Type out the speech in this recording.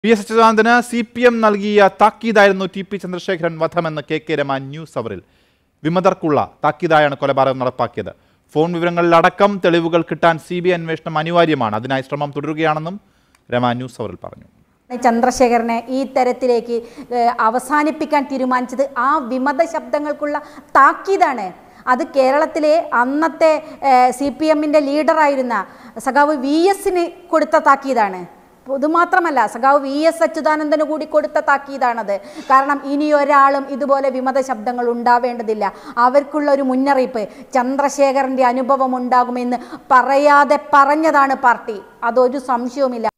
P S അച്യുതാനന്ദന് C P M നൽകിയ താക്കീതായിരുന്നു ടി പി ചന്ദ്രശേഖരൻ വധമെന്ന് കെ കെ രമ ന്യൂസ് അവറിൽ വിമതർക്കുള്ള താക്കീതായാണ് കൊലപാതകം നടപ്പാക്കിയത് ഫോൺ വിവരങ്ങളിലടക്കം തെളിവുകൾ കിട്ടാൻ സി ബി ഐ അന്വേഷണം അനിവാര്യമാണ് അതിനായി ശ്രമം തുടരുകയാണെന്നും രമ ന്യൂസ് അവറിൽ പറഞ്ഞു ചന്ദ്രശേഖരനെ ഈ തരത്തിലേക്ക് ഏഹ്, അവസാനിപ്പിക്കാൻ തീരുമാനിച്ചത് ആ വിമത ശബ്ദങ്ങൾക്കുള്ള താക്കീതാണ് അത് കേരളത്തിലെ അന്നത്തെ സി പി എമ്മിൻ്റെ ലീഡറായിരുന്ന സഖാവ് വി എസിന് കൊടുത്ത താക്കീതാണ് അതുമാത്രമല്ല സഖാവ് വി എസ് അച്യുതാനന്ദന് കൂടി കൊടുത്ത താക്കീതാണത് കാരണം ഇനി ഒരാളും ഇതുപോലെ വിമത ശബ്ദങ്ങൾ ഉണ്ടാവേണ്ടതില്ല അവർക്കുള്ള ഒരു മുന്നറിയിപ്പ് ചന്ദ്രശേഖരൻ്റെ അനുഭവം ഉണ്ടാകുമെന്ന് പറയാതെ പറഞ്ഞതാണ് പാർട്ടി അതൊരു സംശയവുമില്ല